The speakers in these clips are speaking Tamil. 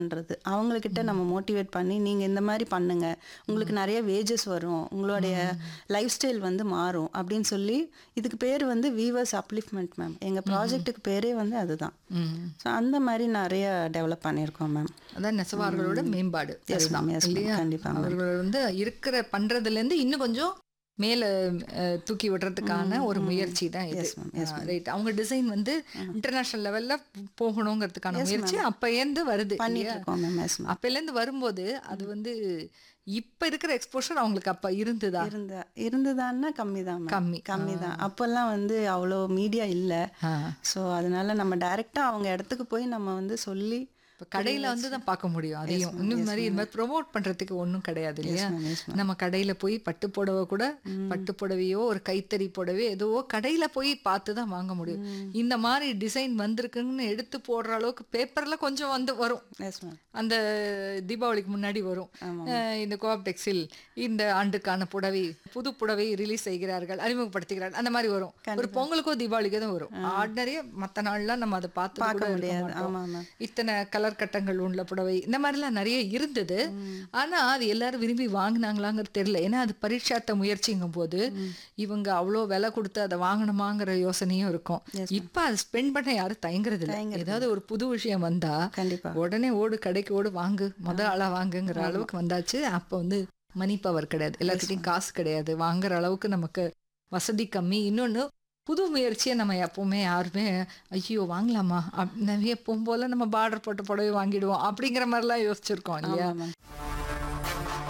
பண்றது அவங்கக்கிட்ட நம்ம மோட்டிவேட் பண்ணி நீங்க இந்த மாதிரி பண்ணுங்க உங்களுக்கு நிறைய வேஜஸ் வரும் உங்களுடைய லைஃப் ஸ்டைல் வந்து மாறும் அப்படின்னு சொல்லி இதுக்கு பேர் வந்து வீவர்ஸ் அப்லிஃப்ட்மெண்ட் மேம் எங்க ப்ராஜெக்ட்டுக்கு பேரே வந்து அதுதான் ம். ஸோ அந்த மாதிரி நிறைய டெவலப் பண்ணியிருக்கோம் மேம் அதான் நெசவாளர்களோட மேம்பாடு Yes, அதுதான், ma'am. Yes, ma'am. இல்லையா கண்டிப்பா, ma'am. அவர்கள் வந்து இருக்கிற பண்றதுல இருந்து இன்னும் கொஞ்சம் மேல அஹ், தூக்கி விடுறதுக்கான ஒரு முயற்சி தான் இது Yes, ma'am. Yes, ரைட் அவங்க டிசைன் வந்து இன்டர்நேஷனல் லெவல்ல போகணுங்கிறதுக்கான முயற்சி அப்ப ஏந்து வருது பண்ணிட்டு இல்லையா இருக்கோம் மேம் எஸ் மேம் அப்பல இருந்து வரும்போது அது வந்து இப்ப இருக்கிற எக்ஸ்போஷர் அவங்களுக்கு அப்ப இருந்ததா இருந்த இருந்ததான்னா கம்மி தான் கம்மி. கம்மி தான் அப்போல்லாம் வந்து அவ்வளோ மீடியா இல்லை ஆ. ஸோ அதனால நம்ம டைரெக்டாக அவங்க இடத்துக்கு போய் நம்ம வந்து சொல்லி இப்ப கடையில வந்து தான் பார்க்க முடியும் அதையும் இன்னும் மாதிரி இது மாதிரி ப்ரொமோட் பண்றதுக்கு ஒண்ணும் கிடையாது இல்லையா ma'am, yes, நம்ம கடையில போய் பட்டு புடவை கூட பட்டு புடவையோ ஒரு கைத்தறி புடவையோ ஏதோ கடையில போய் பார்த்து தான் வாங்க முடியும் இந்த மாதிரி டிசைன் வந்திருக்குன்னு எடுத்து போடுற அளவுக்கு பேப்பர்ல கொஞ்சம் வந்து வரும் எஸ் மேம் அந்த தீபாவளிக்கு முன்னாடி வரும் அஹ் இந்த கோஆப் டெக்ஸில் இந்த ஆண்டுக்கான புடவை புது புடவை ரிலீஸ் செய்கிறார்கள் அறிமுகப்படுத்துகிறார்கள் அந்த மாதிரி வரும் ஒரு பொங்கலுக்கோ தீபாவளிக்கோ தான் வரும் ஆர்டினரியா மத்த நாள்லாம் நம்ம அதை பார்த்து கூட இருக்க முடியாது. மாட்டோம். ஆமா, மேம். இத்தனை கலர் கட்டங்கள் உள்ள புடவை இந்த மாதிரிலாம் நிறைய இருந்தது ஆனா அது எல்லாரும் விரும்பி வாங்கினாங்களாங்கிறது தெரியல ஏன்னா அது பரீட்சார்த்த முயற்சிங்கும் போது இவங்க அவ்வளோ விலை கொடுத்து அதை வாங்கணுமாங்கிற யோசனையும் இருக்கும் இப்ப அதை ஸ்பெண்ட் பண்ண யாரும் தயங்குறது இல்லை ஏதாவது ஒரு புது விஷயம் வந்தா கண்டிப்பா உடனே ஓடு கடைக்கு ஓடு வாங்கு முத ஆளா வாங்குங்கிற அளவுக்கு வந்தாச்சு அப்போ வந்து மணி பவர் கிடையாது எல்லாத்துட்டையும் காசு கிடையாது வாங்குற அளவுக்கு நமக்கு வசதி கம்மி இன்னொன்னு புது முயற்சியை நம்ம எப்பவுமே யாருமே ஐயோ வாங்கலாமா அப்~ நம்ம எப்பவும் போல நம்ம பார்டர் போட்ட புடவை வாங்கிடுவோம் அப்படிங்கிற மாதிரிலாம் யோசிச்சிருக்கோம் இல்லையா ஆமா மேம்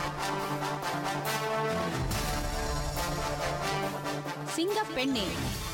சிங்கப்பெண்ணே